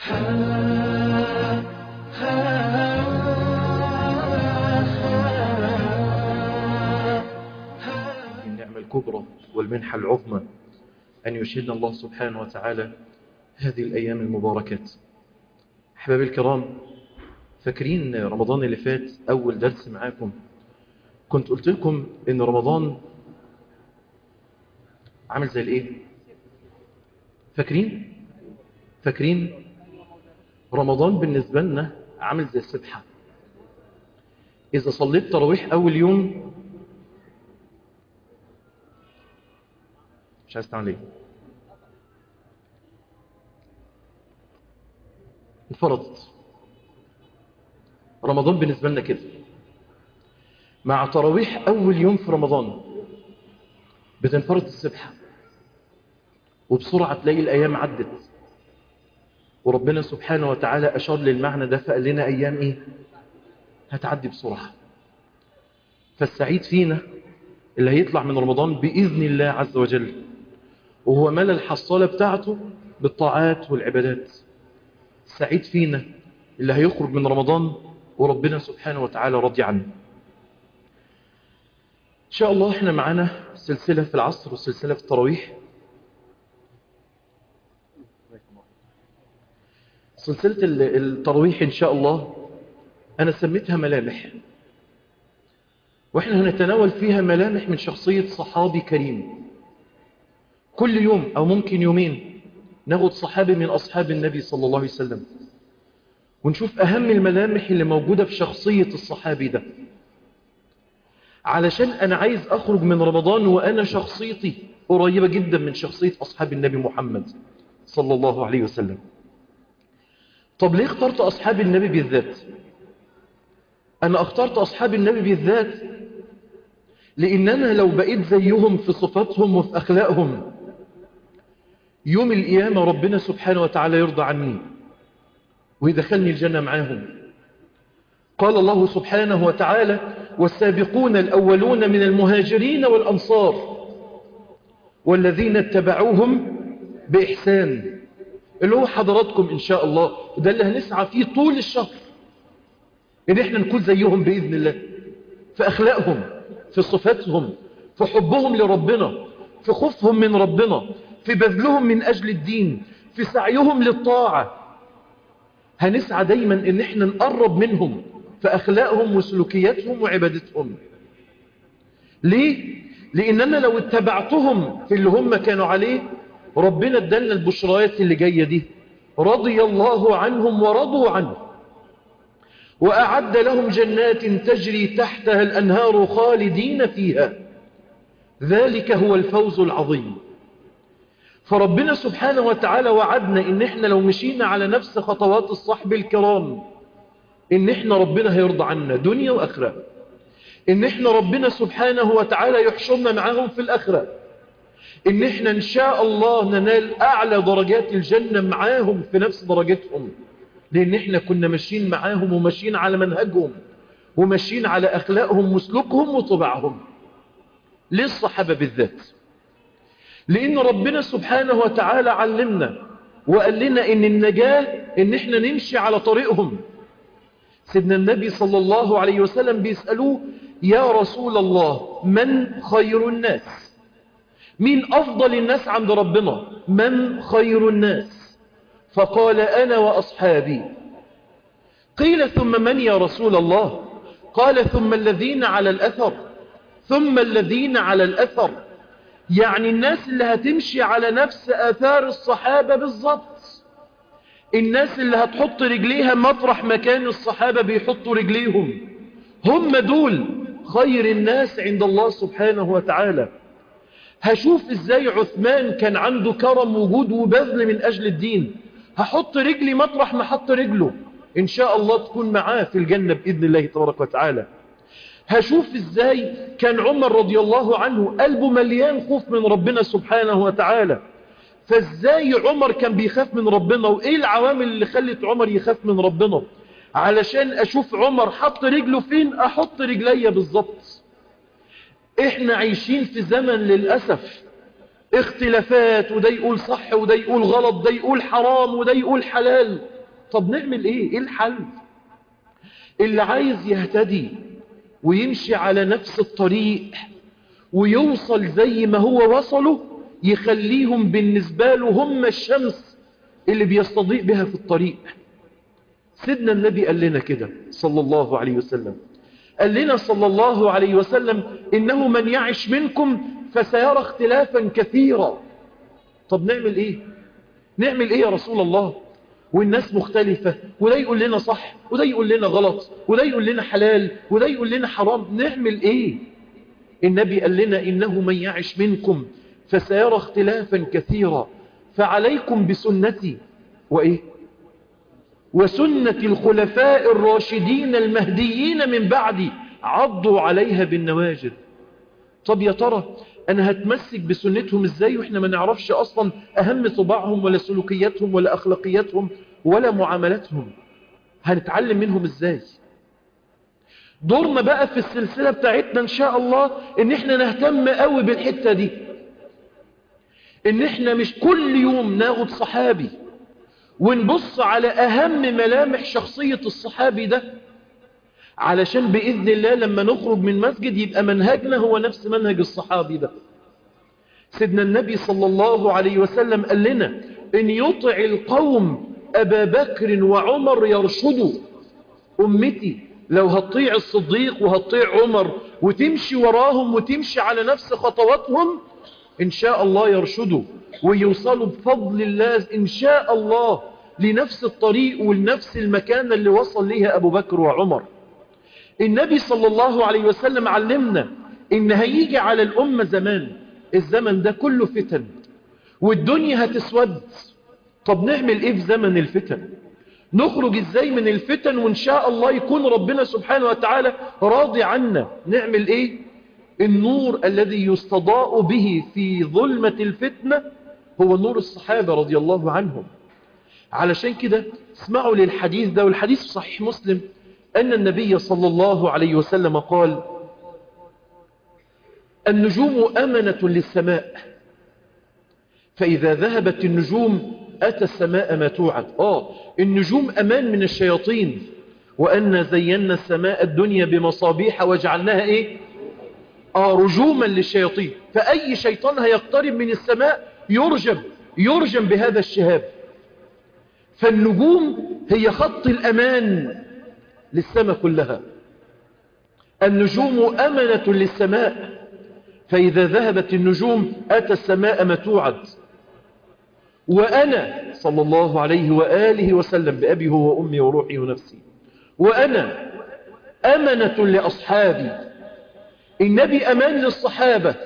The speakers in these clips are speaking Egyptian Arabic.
النعمة الكبرى والمنحة العظمى أن يشهدنا الله سبحانه وتعالى هذه الأيام المباركات أحبابي الكرام فاكرين رمضان اللي فات أول درس معاكم كنت قلت لكم إن رمضان عامل زي الإيه فاكرين فاكرين رمضان بالنسبة لنا عامل زي السبحة إذا صليت تراويح أول يوم مش عايز تعمل ايه انفرضت رمضان بالنسبة لنا كده مع تراويح أول يوم في رمضان بتنفرض السبحة وبسرعة تلاقي الأيام عدت وربنا سبحانه وتعالى أشار للمعنى ده فقال لنا أيام إيه هتعدي بسرعة فالسعيد فينا اللي هيطلع من رمضان بإذن الله عز وجل وهو ملى الحصالة بتاعته بالطاعات والعبادات السعيد فينا اللي هيخرج من رمضان وربنا سبحانه وتعالى راضي عنه إن شاء الله إحنا معانا سلسلة في العصر وسلسلة في التراويح سلسلة التراويح إن شاء الله أنا سميتها ملامح وإحنا هنتناول فيها ملامح من شخصية صحابي كريم كل يوم أو ممكن يومين ناخد صحابي من أصحاب النبي صلى الله عليه وسلم ونشوف أهم الملامح اللي موجودة في شخصية الصحابي ده علشان أنا عايز أخرج من رمضان وأنا شخصيتي قريبة جدا من شخصية أصحاب النبي محمد صلى الله عليه وسلم طب ليه اخترت أصحاب النبي بالذات أنا اخترت أصحاب النبي بالذات لأن أنا لو بقيت زيهم في صفاتهم وفي أخلاقهم يوم القيامة ربنا سبحانه وتعالى يرضى عني ويدخلني الجنة معاهم قال الله سبحانه وتعالى والسابقون الأولون من المهاجرين والأنصار والذين اتبعوهم بإحسان اللي هو حضراتكم إن شاء الله وده اللي هنسعى فيه طول الشهر إن إحنا نكون زيهم بإذن الله في أخلاقهم في صفاتهم في حبهم لربنا في خوفهم من ربنا في بذلهم من أجل الدين في سعيهم للطاعة هنسعى دايما ان احنا نقرب منهم في أخلاقهم وسلوكياتهم وعبادتهم ليه؟ لأننا لو اتبعتهم في اللي هم كانوا عليه ربنا ادالنا البشريات اللي جاية دي رضي الله عنهم ورضوا عنه وأعد لهم جنات تجري تحتها الأنهار خالدين فيها ذلك هو الفوز العظيم فربنا سبحانه وتعالى وعدنا ان احنا لو مشينا على نفس خطوات الصحب الكرام ان احنا ربنا هيرضى عنا دنيا واخره ان احنا ربنا سبحانه وتعالى يحشرنا معاهم في الاخره ان احنا ان شاء الله ننال اعلى درجات الجنة معاهم في نفس درجتهم لان احنا كنا ماشيين معاهم وماشيين على منهجهم وماشيين على اخلاقهم وسلوكهم وطبعهم ليه الصحابة بالذات لان ربنا سبحانه وتعالى علمنا وقال لنا ان النجاة ان احنا نمشي على طريقهم سيدنا النبي صلى الله عليه وسلم بيسألوه يا رسول الله من خير الناس مين أفضل الناس عند ربنا من خير الناس فقال أنا وأصحابي قيل ثم من يا رسول الله قال ثم الذين على الأثر ثم الذين على الأثر يعني الناس اللي هتمشي على نفس آثار الصحابة بالضبط الناس اللي هتحط رجليها مطرح مكان الصحابة بيحطوا رجليهم هم دول خير الناس عند الله سبحانه وتعالى هشوف ازاي عثمان كان عنده كرم وجود وبذل من اجل الدين هحط رجلي مطرح ما حط رجله ان شاء الله تكون معاه في الجنة باذن الله تبارك وتعالى هشوف ازاي كان عمر رضي الله عنه قلبه مليان خوف من ربنا سبحانه وتعالى فازاي عمر كان بيخاف من ربنا وايه العوامل اللي خلت عمر يخاف من ربنا علشان اشوف عمر حط رجله فين احط رجلي بالظبط احنا عايشين في زمن للأسف اختلافات وده يقول صح وده يقول غلط ده يقول حرام وده يقول حلال طب نعمل ايه ايه الحل اللي عايز يهتدي ويمشي على نفس الطريق ويوصل زي ما هو وصله يخليهم بالنسبة له هم الشمس اللي بيستضيء بها في الطريق سيدنا النبي قال لنا كده صلى الله عليه وسلم قال لنا صلى الله عليه وسلم إنه من يعش منكم فسيرى اختلافا كثيرا طب نعمل ايه نعمل ايه يا رسول الله والناس مختلفة وده يقول لنا صح وده يقول لنا غلط وده يقول لنا حلال وده يقول لنا حرام نعمل ايه النبي قال لنا إنه من يعش منكم فسيرى اختلافا كثيرا فعليكم بسنتي وإيه وسنة الخلفاء الراشدين المهديين من بعدي عضوا عليها بالنواجذ طب يا ترى أنا هتمسك بسنتهم إزاي وإحنا ما نعرفش أصلا أهم طباعهم ولا سلوكياتهم ولا أخلاقياتهم ولا معاملاتهم هنتعلم منهم إزاي دورنا بقى في السلسلة بتاعتنا إن شاء الله إن إحنا نهتم قوي بالحتة دي إن إحنا مش كل يوم ناخد صحابي ونبص على أهم ملامح شخصية الصحابي ده علشان بإذن الله لما نخرج من مسجد يبقى منهجنا هو نفس منهج الصحابي ده سيدنا النبي صلى الله عليه وسلم قال لنا إن يطع القوم أبا بكر وعمر يرشدوا أمتي لو هتطيع الصديق وهتطيع عمر وتمشي وراهم وتمشي على نفس خطواتهم إن شاء الله يرشدوا ويوصلوا بفضل الله إن شاء الله لنفس الطريق ولنفس المكان اللي وصل ليها أبو بكر وعمر النبي صلى الله عليه وسلم علمنا إن هيجي على الأمة زمان الزمن ده كله فتن والدنيا هتسود طب نعمل إيه في زمن الفتن نخرج إزاي من الفتن وإن شاء الله يكون ربنا سبحانه وتعالى راضي عنا نعمل إيه النور الذي يستضاء به في ظلمة الفتنة هو نور الصحابة رضي الله عنهم علشان كده اسمعوا للحديث ده والحديث في صحيح مسلم أن النبي صلى الله عليه وسلم قال النجوم أمنة للسماء فإذا ذهبت النجوم أتى السماء ما توعد آه النجوم أمان من الشياطين وأن زينا السماء الدنيا بمصابيح وجعلناها إيه آه رجوما للشياطين فأي شيطان هيقترب من السماء يرجم يرجم بهذا الشهاب فالنجوم هي خط الأمان للسماء كلها النجوم أمنة للسماء فإذا ذهبت النجوم أتى السماء ما توعد وأنا صلى الله عليه وآله وسلم بأبي هو وأمي وروحي ونفسي وأنا أمنة لأصحابي النبي أمان للصحابة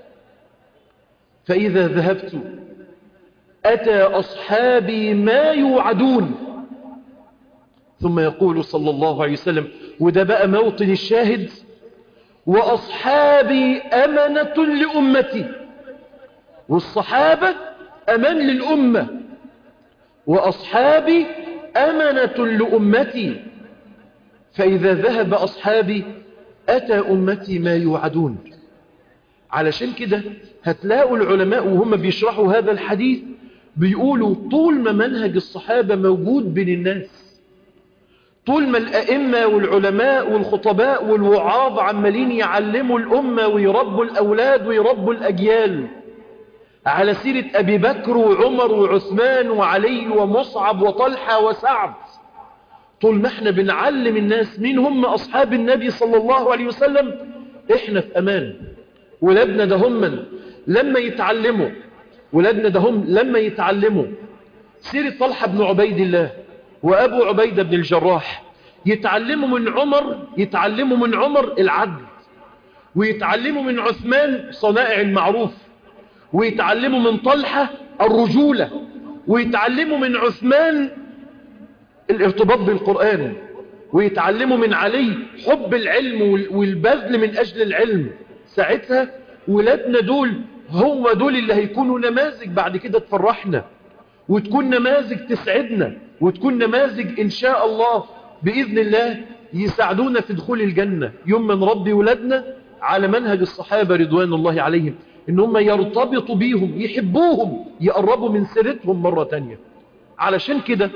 فإذا ذهبت أتى أصحابي ما يوعدون ثم يقول صلى الله عليه وسلم وده بقى موطن الشاهد وأصحابي أمنة لأمتي والصحابة أمان للأمة وأصحابي أمنة لأمتي فإذا ذهب أصحابي أتى أمتي ما يوعدون علشان كده هتلاقوا العلماء وهم بيشرحوا هذا الحديث بيقولوا طول ما منهج الصحابة موجود بين الناس طول ما الأئمة والعلماء والخطباء والوعاظ عمالين يعلموا الأمة ويربوا الأولاد ويربوا الأجيال على سيرة أبي بكر وعمر وعثمان وعلي ومصعب وطلحة وسعد طول ما احنا بنعلم الناس مين هم أصحاب النبي صلى الله عليه وسلم احنا في أمان ولادنا ده هم لما يتعلموا ولادنا ده هم لما يتعلموا سيرة طلحة بن عبيد الله وأبو عبيدة بن الجراح يتعلموا من عمر يتعلموا من عمر العدل ويتعلموا من عثمان صنائع المعروف ويتعلموا من طلحة الرجولة ويتعلموا من عثمان الارتباط بالقرآن ويتعلموا من علي حب العلم والبذل من أجل العلم ساعتها ولادنا دول هم دول اللي هيكونوا نماذج بعد كده تفرحنا وتكون نماذج تسعدنا وتكون نماذج إن شاء الله بإذن الله يساعدونا في دخول الجنة يوم من ربي ولادنا على منهج الصحابة رضوان الله عليهم إن هم يرتبطوا بيهم يحبوهم يقربوا من سيرتهم مرة تانية علشان كده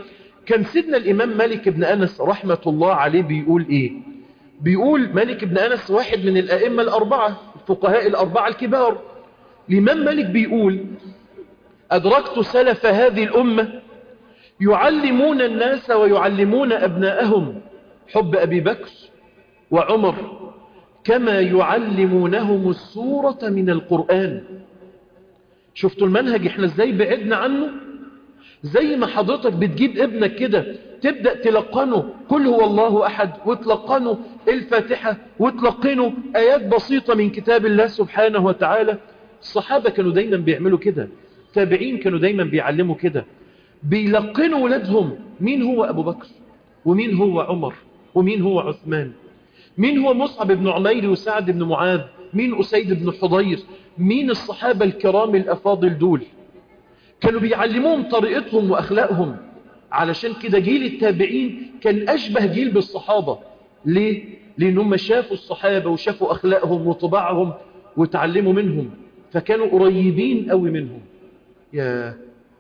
كان سيدنا الإمام مالك بن أنس رحمة الله عليه بيقول إيه بيقول مالك بن أنس واحد من الأئمة الأربعة الفقهاء الأربعة الكبار الإمام مالك بيقول أدركت سلف هذه الأمة يعلمون الناس ويعلمون أبناءهم حب أبي بكر وعمر كما يعلمونهم السورة من القرآن شفتوا المنهج احنا ازاي بعدنا عنه زي ما حضرتك بتجيب ابنك كده تبدأ تلقنه كل هو الله أحد وتلقنه الفاتحة وتلقنه آيات بسيطة من كتاب الله سبحانه وتعالى الصحابة كانوا دايما بيعملوا كده تابعين كانوا دايما بيعلموا كده بيلقنوا ولادهم مين هو أبو بكر ومين هو عمر ومين هو عثمان مين هو مصعب بن عمير وسعد بن معاذ مين أسيد بن حضير مين الصحابة الكرام الأفاضل دول كانوا بيعلموهم طريقتهم وأخلاقهم علشان كده جيل التابعين كان أشبه جيل بالصحابة ليه؟ لأنهم شافوا الصحابة وشافوا أخلاقهم وطباعهم وتعلموا منهم فكانوا قريبين قوي منهم يا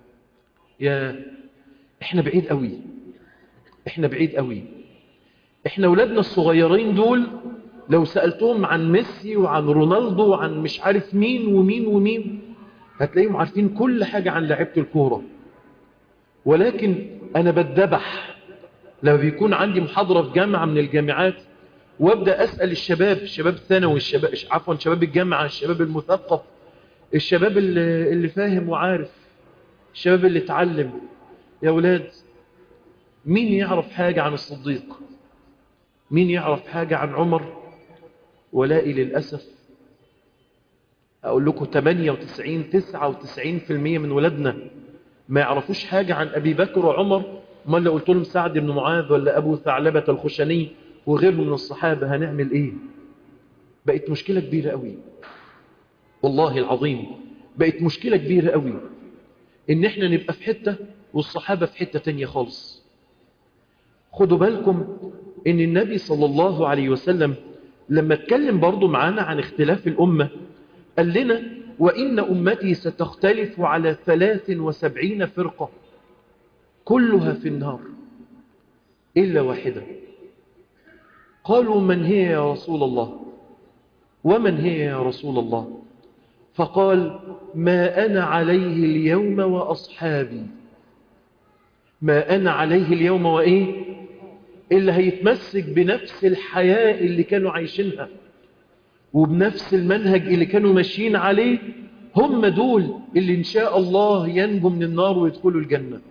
يا احنا بعيد قوي احنا بعيد قوي احنا ولادنا الصغيرين دول لو سألتهم عن ميسي وعن رونالدو وعن مش عارف مين ومين ومين هتلاقيهم عارفين كل حاجة عن لعيبة الكورة ولكن أنا بتدبح لما بيكون عندي محاضرة في جامعة من الجامعات وابدأ أسأل الشباب الشباب الثانوي الشباب عفوا شباب الجامعة الشباب المثقف الشباب اللي, اللي فاهم وعارف الشباب اللي اتعلم يا ولاد مين يعرف حاجة عن الصديق مين يعرف حاجة عن عمر ولائي للأسف أقول لكم 98 99% من ولادنا ما يعرفوش حاجة عن أبي بكر وعمر ما اللي قلت لهم سعد بن معاذ ولا أبو ثعلبة الخشني وغيرهم من الصحابة هنعمل إيه بقت مشكلة كبيرة قوي والله العظيم بقت مشكلة كبيرة قوي إن إحنا نبقى في حتة والصحابة في حتة تانية خالص خدوا بالكم إن النبي صلى الله عليه وسلم لما اتكلم برضو معانا عن اختلاف الأمة قال لنا وإن أمتي ستختلف على ثلاث وسبعين فرقة كلها في النار إلا واحدة قالوا من هي يا رسول الله ومن هي يا رسول الله فقال ما أنا عليه اليوم وأصحابي ما أنا عليه اليوم وإيه اللي هيتمسك بنفس الحياة اللي كانوا عايشينها وبنفس المنهج اللي كانوا ماشيين عليه هم دول اللي إن شاء الله ينجوا من النار ويدخلوا الجنة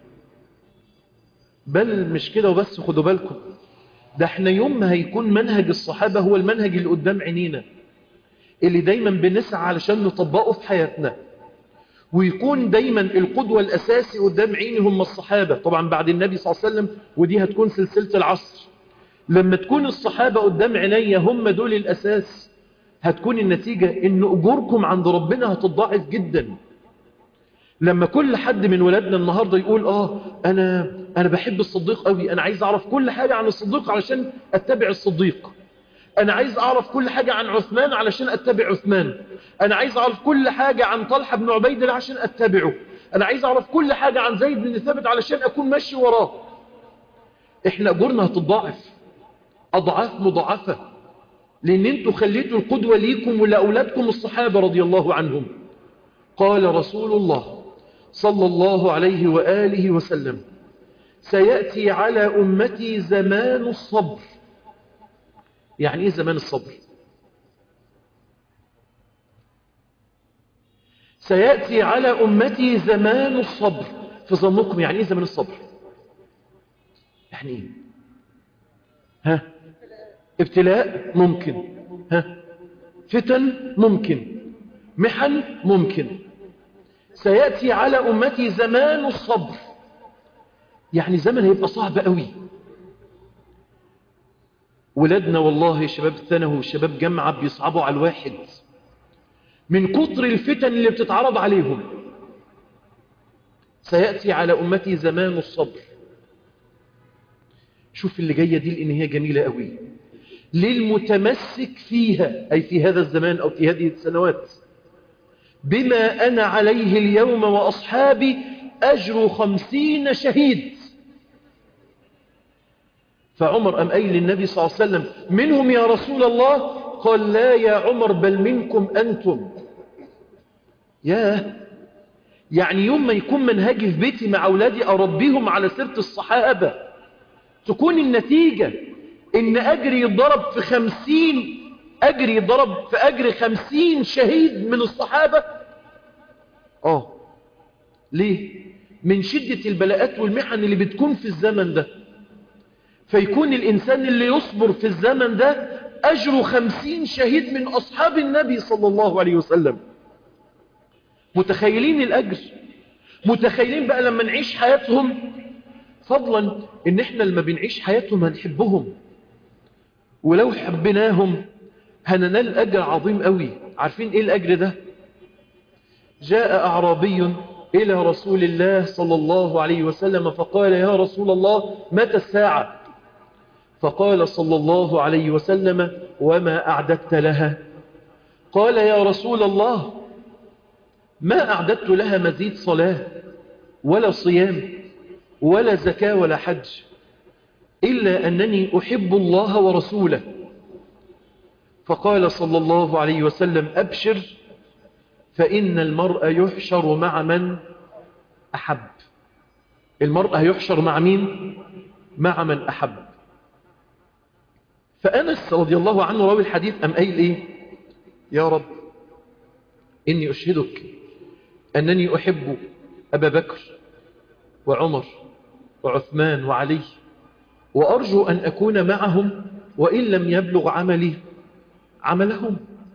بل مش كده وبس خدوا بالكم ده احنا يوم ما هيكون منهج الصحابة هو المنهج اللي قدام عينينا اللي دايما بنسعى علشان نطبقه في حياتنا ويكون دايما القدوة الأساسي قدام عيني هم الصحابة طبعا بعد النبي صلى الله عليه وسلم ودي هتكون سلسلة العصر لما تكون الصحابة قدام عيني هم دول الأساس هتكون النتيجة ان أجوركم عند ربنا هتضاعف جدا لما كل حد من ولادنا النهاردة يقول آه أنا, أنا بحب الصديق قوي أنا عايز أعرف كل حاجة عن الصديق علشان أتبع الصديق أنا عايز أعرف كل حاجة عن عثمان علشان أتبع عثمان أنا عايز أعرف كل حاجة عن طلحة بن عبيد الله عشان أتبعه أنا عايز أعرف كل حاجة عن زيد بن ثابت علشان أكون ماشي وراه إحنا أجورنا هتضاعف أضعاف مضاعفة لأن أنتوا خليتوا القدوة ليكم ولأولادكم الصحابة رضي الله عنهم قال رسول الله صلى الله عليه وآله وسلم سيأتي على أمتي زمان الصبر يعني إيه زمان الصبر سيأتي على أمتي زمان الصبر في ظنكم يعني إيه زمان الصبر يعني إيه ها ابتلاء ممكن ها فتن ممكن محن ممكن سيأتي على أمتي زمان الصبر يعني زمن هيبقى صعب قوي ولادنا والله شباب الثانوي وشباب جامعة بيصعبوا على الواحد من كتر الفتن اللي بتتعرض عليهم سيأتي على أمتي زمان الصبر شوف اللي جاية دي لأن هي جميلة قوي للمتمسك فيها أي في هذا الزمان أو في هذه السنوات بما أنا عليه اليوم وأصحابي أجر خمسين شهيد فعمر أم قايل للنبي صلى الله عليه وسلم منهم يا رسول الله قال لا يا عمر بل منكم أنتم ياه يعني يوم ما يكون منهجي في بيتي مع أولادي أربيهم على سيرة الصحابة تكون النتيجة إن أجري يضرب في خمسين أجري يضرب في أجر خمسين شهيد من الصحابة آه ليه من شدة البلاءات والمحن اللي بتكون في الزمن ده فيكون الإنسان اللي يصبر في الزمن ده أجر خمسين شهيد من أصحاب النبي صلى الله عليه وسلم متخيلين الأجر متخيلين بقى لما نعيش حياتهم فضلا ان احنا لما بنعيش حياتهم هنحبهم ولو حبناهم هننال أجر عظيم قوي عارفين ايه الأجر ده جاء أعرابي إلى رسول الله صلى الله عليه وسلم فقال يا رسول الله متى الساعة فقال صلى الله عليه وسلم وما أعددت لها قال يا رسول الله ما أعددت لها مزيد صلاة ولا صيام ولا زكاة ولا حج إلا أنني أحب الله ورسوله فقال صلى الله عليه وسلم أبشر فإن المرء يحشر مع من أحب المرء يحشر مع مين مع من أحب فأنس رضي الله عنه راوي الحديث أم قايل إيه يا رب إني أشهدك أنني أحب أبا بكر وعمر وعثمان وعلي وأرجو أن أكون معهم وإن لم يبلغ عملي عملهم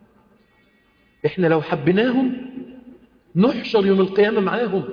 إحنا لو حبناهم نحشر يوم القيامة معاهم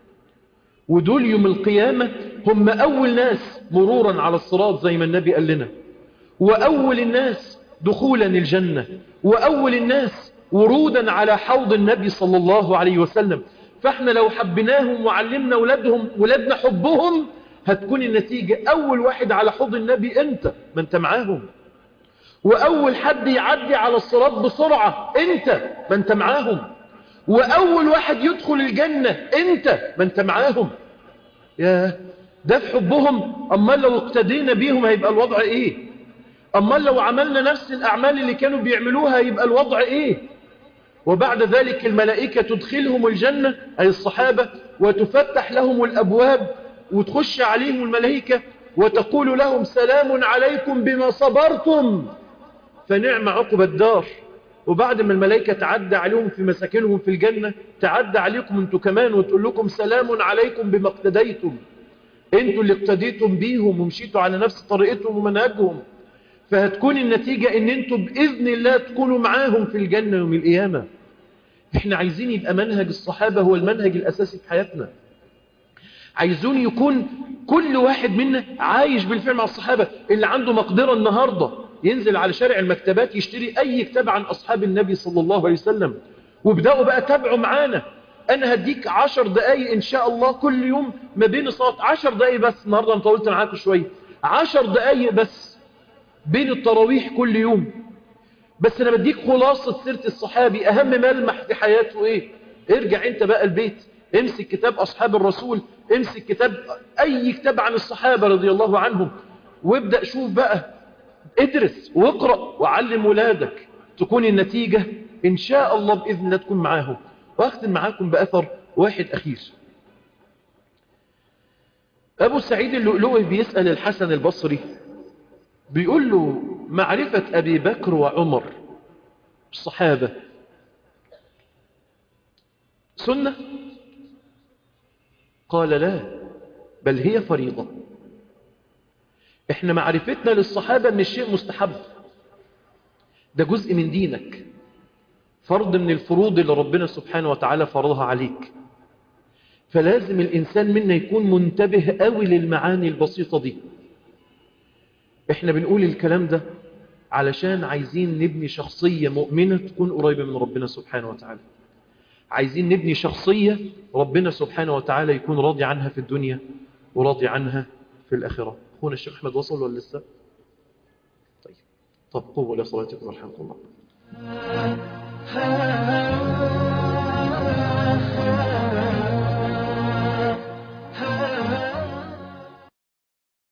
ودول يوم القيامة هم أول ناس مرورا على الصراط زي ما النبي قال لنا وأول الناس دخولا الجنة وأول الناس ورودا على حوض النبي صلى الله عليه وسلم فاحنا لو حبناهم وعلمنا ولادهم ولادنا حبهم هتكون النتيجة أول واحد على حوض النبي أنت ما أنت معاهم وأول حد يعدي على الصراط بسرعة أنت ما أنت معاهم وأول واحد يدخل الجنة أنت ما أنت معاهم يا ده في حبهم أما لو اقتدينا بيهم هيبقى الوضع إيه أما لو عملنا نفس الأعمال اللي كانوا بيعملوها يبقى الوضع إيه وبعد ذلك الملائكة تدخلهم الجنة أي الصحابة وتفتح لهم الأبواب وتخش عليهم الملائكة وتقول لهم سلام عليكم بما صبرتم فنعم عقب الدار وبعد ما الملائكة تعدى عليهم في مساكنهم في الجنة تعدى عليكم انتوا كمان وتقول لكم سلام عليكم بما اقتديتم انتوا اللي اقتديتم بيهم ومشيتوا على نفس طريقتهم ومنهجهم فهتكون النتيجة ان انتوا بإذن الله تكونوا معاهم في الجنة يوم القيامة احنا عايزين يبقى منهج الصحابة هو المنهج الأساسي في حياتنا عايزون يكون كل واحد منا عايش بالفعل مع الصحابة اللي عنده مقدرة النهاردة ينزل على شارع المكتبات يشتري أي كتاب عن أصحاب النبي صلى الله عليه وسلم وابدأوا بقى تابعوا معانا أنا هديك عشر دقايق إن شاء الله كل يوم ما بين الصلاة عشر دقايق بس النهاردة أنا طولت معاكم شوية عشر دقايق بس بين التراويح كل يوم بس أنا بديك خلاصة سيرة الصحابي أهم ملمح في حياته إيه ارجع أنت بقى البيت امسك كتاب أصحاب الرسول امسك كتاب أي كتاب عن الصحابة رضي الله عنهم وابدأ شوف بقى ادرس واقرأ وعلم ولادك تكون النتيجة إن شاء الله بإذن الله تكون معاهم وأختم معاكم بأثر واحد أخير أبو سعيد اللؤلؤي بيسأل الحسن البصري بيقول له معرفة أبي بكر وعمر الصحابة سنة قال لا بل هي فريضة احنا معرفتنا للصحابة مش شيء مستحب ده جزء من دينك فرض من الفروض اللي ربنا سبحانه وتعالى فرضها عليك فلازم الإنسان منا يكون منتبه قوي للمعاني البسيطة دي احنا بنقول الكلام ده علشان عايزين نبني شخصية مؤمنة تكون قريبة من ربنا سبحانه وتعالى عايزين نبني شخصية ربنا سبحانه وتعالى يكون راضي عنها في الدنيا وراضي عنها في الآخرة أخونا الشيخ أحمد وصل ولا لسه طيب طب قوة لصلاتكم رحمة الله